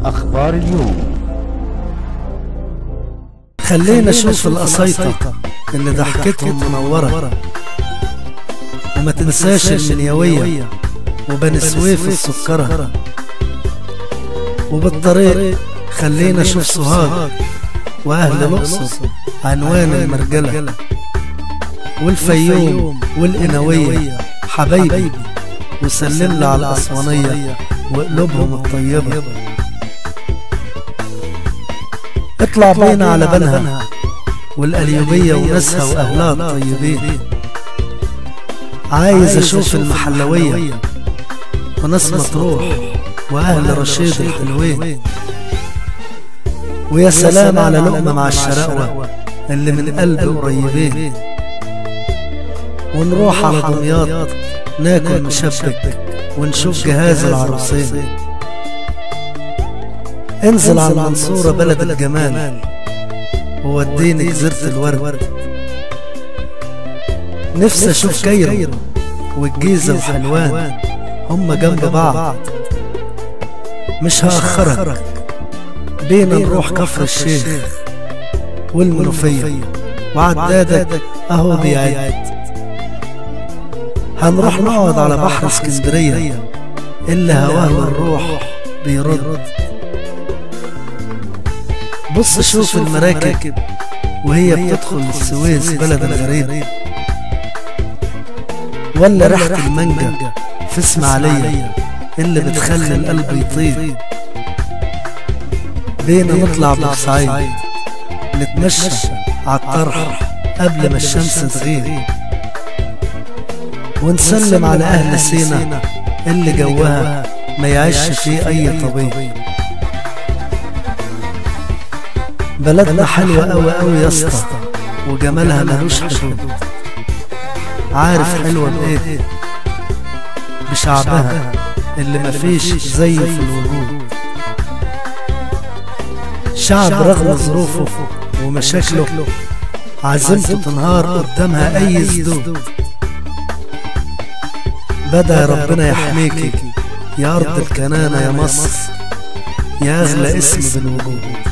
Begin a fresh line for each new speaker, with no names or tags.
أخبار اليوم
خلينا نشوف القصيطة اللي ضحكتهم منورة وما تنساش المنيوية وبني سويف السكرة وبالطريق خلينا نشوف سوهاج وأهل الأقصر عنوان المرجلة والفيوم والقنوية حبايبي وسلم لي على الأسوانية وقلوبهم الطيبة اطلع بينا على بنها والقليوبية وناسها وأهلها الطيبين عايز أشوف المحلوية وناس مطروح وأهل رشيد الحلوين ويا سلام على لقمة مع الشراوة اللي من قلب قريبين ونروح على دمياط ناكل مشبك ونشوف جهاز العروسين انزل على المنصورة بلد الجمال ووديني جزيرة الورد نفسي اشوف كايرو والجيزة وحلوان هما جنب بعض مش هأخرك بينا نروح كفر الشيخ والمنوفية وعدادك اهو بيعد هنروح نقعد على بحر اسكندرية اللي هواه الروح بيرد بص شوف المراكب وهي بتدخل السويس بلد الغريب ولا ريحة المانجا في اسماعيلية اللي بتخلي القلب يطيب بينا نطلع بورسعيد نتمشى عالطرح قبل ما الشمس تغيب ونسلم على أهل سينا اللي جوها ما يعيش فيه أي طبيب بلدنا حلوة أوي أوي يا اسطى وجمالها ملوش حدود عارف حلوة بإيه بشعبها اللي مفيش زيه في الوجود شعب رغم ظروفه ومشاكله عزمته تنهار قدامها أي سدود بدأ ربنا يحميكي يا أرض الكنانة يا مصر يا أغلى اسم بالوجود